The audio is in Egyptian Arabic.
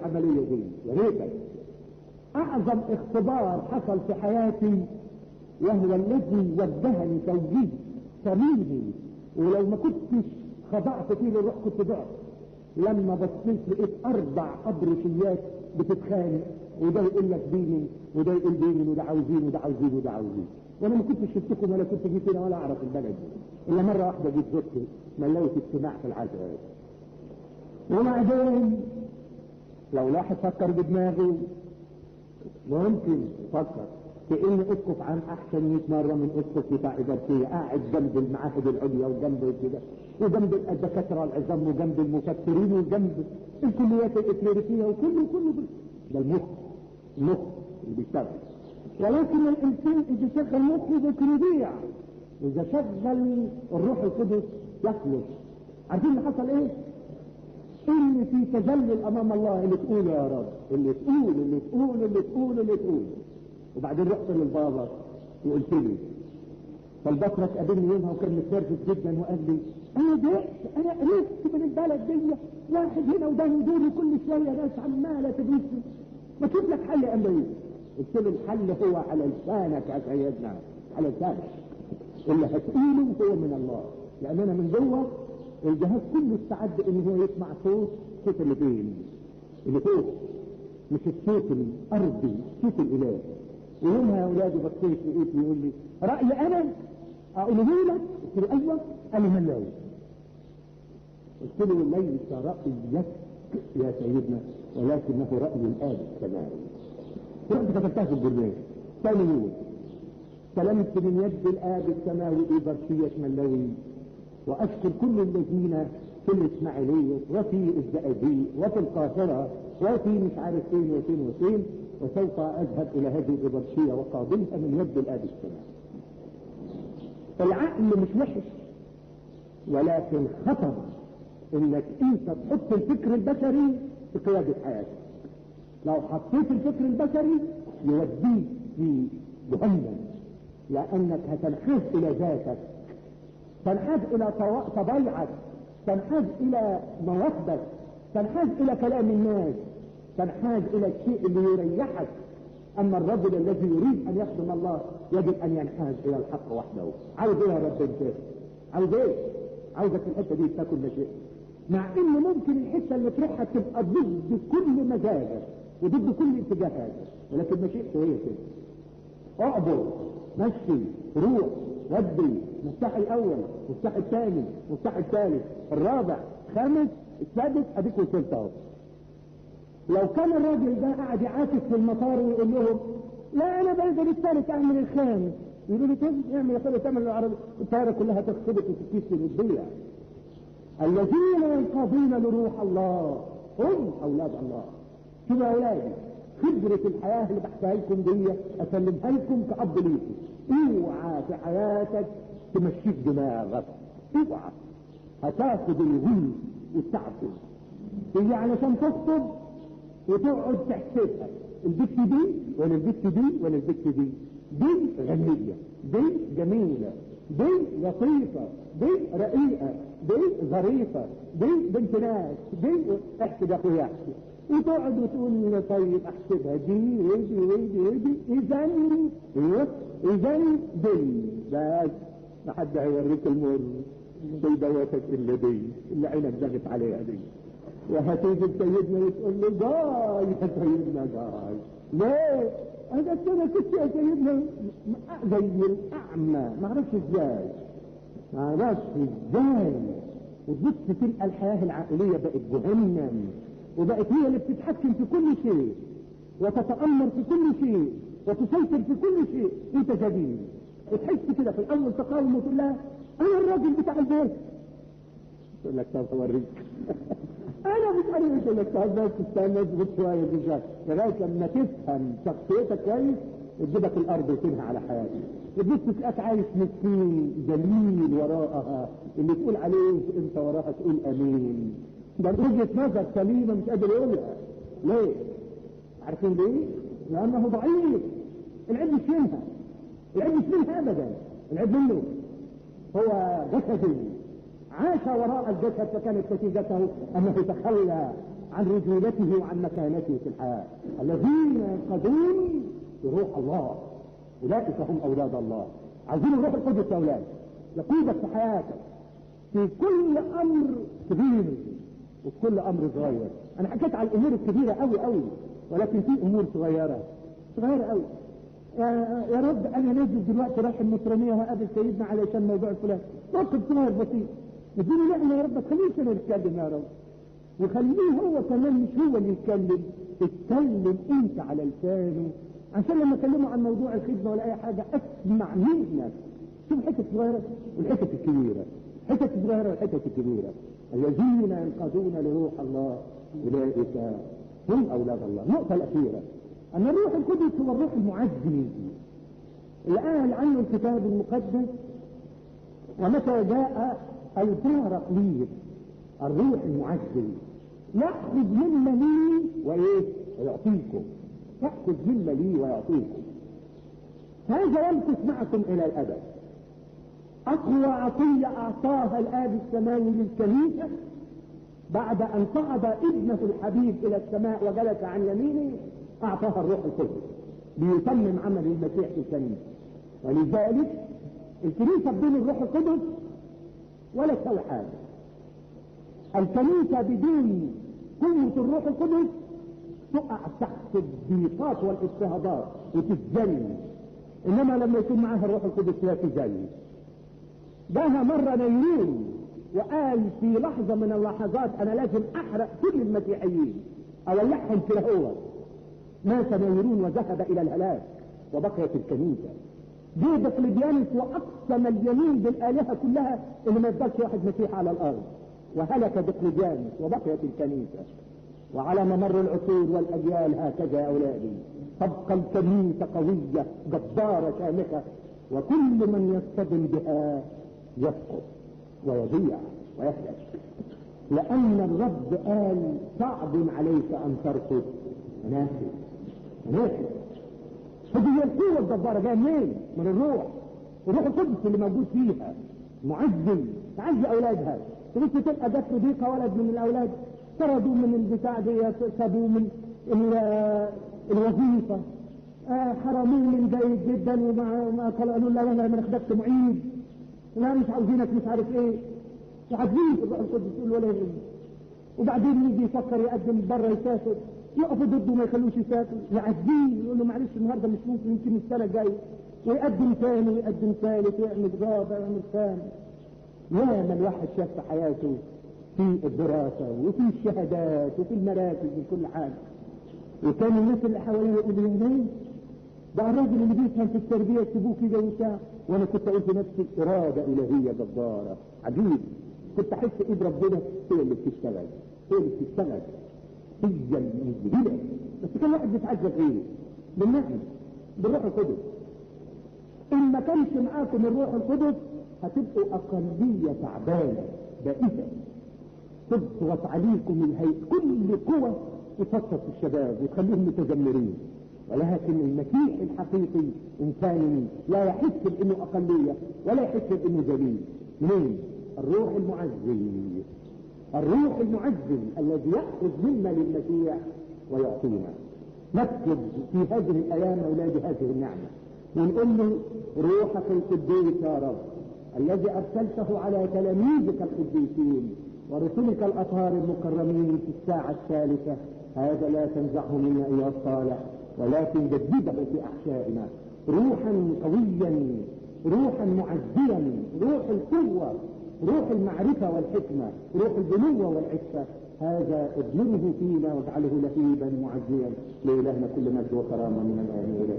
العملية دي يا ريتك اعظم اختبار حصل في حياتي وهو الذي وجهني توجيه سميني ولو ما كنتش خضعت فيه للروح كنت ضعت لما بصيت لقيت اربع ابرشيات بتتخانق وده يقول لك ديني وده يقول ديني وده عاوزين وده عاوزين وده عاوزين وانا ما كنتش شفتكم ولا كنت جيت هنا ولا اعرف البلد دي الا مره واحده جيت زرت ملوت اجتماع في العزاء وبعدين لو واحد فكر بدماغه ممكن فكر كأن اسقف عن احسن 100 مره من اسقف بتاع ادارتيه قاعد جنب المعاهد العليا وجنب كده وجنب الدكاتره العظام وجنب المفكرين وجنب الكليات الاكليريكيه وكله كله ده المخ المخ اللي بيشتغل ولكن الانسان اذا شغل مخه ممكن يضيع واذا شغل الروح القدس يخلص عارفين اللي حصل ايه؟ اللي في تذلل امام الله اللي تقول يا رب اللي تقول اللي تقول اللي تقول اللي تقول وبعدين رحت للبابا وقلت له فالبطرس قابلني يومها وكان متنرفز جدا وقال لي انا ضعت انا قرفت من البلد دي واحد هنا وده يدوري كل شويه ناس عماله تدوس ما تشوف لك حل قال لي قلت له الحل هو على لسانك يا سيدنا على لسانك اللي هتقوله هو من الله لان انا من جوه الجهاز كله استعد ان هو يسمع صوت صوت اللي فين اللي فوق مش الصوت الارضي صوت الاله ويومها يا اولادي بصيت لقيت يقول لي رايي انا اقوله لك قلت له ايوه قال لي ملاوي قلت له ليس رايك يا سيدنا ولكنه راي الاب السماوي رحت كتبتها في البرنامج ثاني يوم سلمت من يد الاب السماوي برشيه ملاوي واشكر كل الذين في الاسماعيليه وفي الزقازيق وفي القاهره وفي مش عارف فين وفين وفين وسوف اذهب الى هذه الابرشيه وقابلها من يد الاب السماوي العقل مش وحش ولكن خطر انك انت تحط الفكر البشري في قياده حياتك لو حطيت الفكر البشري يوديك في جهنم لانك هتنحاز الى ذاتك تنحاز الى طبيعك تنحاز الى مواهبك تنحاز الى كلام الناس تنحاز الى الشيء اللي يريحك اما الرجل الذي يريد ان يخدم الله يجب ان ينحاز الى الحق وحده عاوز ايه يا رب انت عاوز ايه عاوزك الحته دي تاكل مشيئة مع ان ممكن الحته اللي تروحها تبقى ضد كل مزاجك وضد كل اتجاهاتك ولكن مشيئته هي كده اعبر مشي روح ودي مفتاح الاول مفتاح الثاني مفتاح الثالث الرابع خامس السادس اديك وصلت اهو لو كان الراجل ده قاعد يعاكس في المطار ويقول لهم لا انا بنزل الثالث اعمل الخامس يقولوا لي طب اعمل الثالث اعمل العربي الطياره كلها تخطبط وتكيس وتضيع الذين ينقضون لروح الله هم اولاد الله كده يا اولادي خبرة الحياة اللي بحكيها لكم دي اسلمها لكم كأب ليكم اوعى في حياتك تمشيك دماغك اوعى هتاخد الغل والتعب تيجي علشان تخطب وتقعد تحسبها البت دي ولا البت دي ولا البت دي دي غنية دي جميلة دي لطيفة دي رقيقة دي ظريفة دي بنت ناس دي احسب يا اخويا احسب وتقعد وتقول لي طيب احسبها دي ودي ودي ودي اذا ايوه اذا دي بس ما حد هيوريك المر دي دواتك الا دي اللي عينك ضغط عليها دي وهتيجي سيدنا وتقول له جاي يا سيدنا جاي ليه؟ انا كده كنت يا سيدنا زي الاعمى ما اعرفش ازاي ما اعرفش ازاي وتبص تلقى الحياه العقليه بقت جهنم وبقت هي اللي بتتحكم في كل شيء وتتأمر في كل شيء وتسيطر في كل شيء انت جديد وتحس كده في الاول تقاوم وتقول لها انا الراجل بتاع البيت تقول لك طب اوريك انا مش عارف تقول لك طب بس استنى اثبت شويه دي لغايه لما تفهم شخصيتك كويس وتجيبك الارض وتنهى على حياتك تبص تلاقيك عايش مسكين ذليل وراءها اللي تقول عليه انت وراها تقول امين ده وجهة نظر سليمة مش قادر يقولها ليه عارفين ليه لانه ضعيف العلم مش منها العلم مش منها ابدا العلم منه هو جسدي عاش وراء الجسد فكانت نتيجته انه تخلى عن رجولته وعن مكانته في الحياة الذين ينقذون بروح الله أولئك هم أولاد الله عايزين الروح القدس يا أولاد يقودك في حياتك في كل أمر كبير وفي كل أمر صغير أنا حكيت على الأمور الكبيرة أوي أوي ولكن في أمور صغيرة صغيرة أوي يا, يا رب أنا نازل دلوقتي رايح النصرانية وهقابل سيدنا علشان موضوع الفلان موقف صغير بسيط اديني نعمة يا رب ما تخليش أنا أتكلم يا رب وخليه هو كمان مش هو اللي يتكلم اتكلم انت على لسانه عشان لما اكلمه عن موضوع الخدمه ولا اي حاجه اسمع منك شوف حته صغيره والحته الكبيره حته صغيره والحته الكبيره الذين ينقذون لروح الله اولئك هم اولاد الله النقطه الاخيره ان الروح القدس هو الروح المعزي اللي قال عنه الكتاب المقدس ومتى جاء البارقليط الروح المعزي يأخذ مما لي وإيه ويعطيكم يأخذ مما لي ويعطيكم هذا يمكث معكم إلى الأبد أقوى عطية أعطاها الآب السماوي للكنيسة بعد أن صعد ابنه الحبيب إلى السماء وجلس عن يمينه أعطاها الروح القدس ليتمم عمل المسيح في الكنيسة ولذلك الكنيسة بدون الروح القدس ولا تسوي حاجة الكنيسة بدون قوة الروح القدس تقع تحت الضيقات والاضطهادات وتتذل انما لما يكون معها الروح القدس لا تذل جاها مرة نيرون وقال في لحظة من اللحظات انا لازم احرق كل المسيحيين اولعهم كده هو مات نيرون وذهب الى الهلاك وبقيت الكنيسة جه دقلديانوس واقسم اليمين بالالهة كلها ان ما يفضلش واحد مسيح على الارض وهلك دقلديانوس وبقيت الكنيسة وعلى ممر العصور والأجيال هكذا يا أولادي تبقى الكنيسة قوية جبارة شامخة وكل من يصطدم بها يسقط ويضيع ويهلك لأن الرب قال صعب عليك أن ترقص مناسب مناسب هذه القوة الجبارة جاية منين؟ من الروح الروح القدس اللي موجود فيها معزز تعزي أولادها تبص تلقى جات له ضيقه ولد من الاولاد طردوا من البتاع دي سابوه من الوظيفه آه حرموه من جيد جدا وما قالوا لا انا ما ناخدكش معيد لا مش عاوزينك مش عارف ايه وعايزين الروح القدس يقول ولا يهمني وبعدين يجي يفكر يقدم بره يسافر يقفوا ضده ما يخلوش يسافر يعديه يقول له معلش النهارده مش ممكن يمكن السنه الجايه ويقدم ثاني ويقدم ثالث ويعمل رابع ويعمل خامس ياما الواحد شاف في حياته في الدراسة وفي الشهادات وفي المراكز وكل حاجة وكان الناس اللي حواليه يقولوا ليه ده الراجل اللي بيفهم في التربية يسيبوه كده وبتاع وانا كنت اقول في نفسي ارادة الهية جبارة عجيب كنت احس ايد ربنا هي اللي بتشتغل هي اللي بتشتغل هي المذهلة بس كان واحد بيتعجب ايه بالنعم بالروح القدس ان ما كانش معاكم الروح القدس هتبقوا أقلية تعبانة بائسة تضغط عليكم الهيئة كل قوة تفطر في الشباب وتخليهم متذمرين ولكن المسيح الحقيقي إنسان لا يحس بأنه أقلية ولا يحس بأنه ذليل منين؟ الروح المعزي الروح المعزي الذي يأخذ منا للمسيح ويعطينا نكتب في هذه الأيام أولاد هذه النعمة ونقول له روحك القدوس يا رب الذي أرسلته على تلاميذك القديسين ورسلك الأطهار المكرمين في الساعة الثالثة هذا لا تنزعه منا أيها الصالح ولكن جدده في أحشائنا روحا قويا روحا معزيا روح القوة روح المعرفة والحكمة روح البنوة والعفة هذا اضمره فينا واجعله لهيبا معزيا لإلهنا كل مجد وكرامة من الآن إلى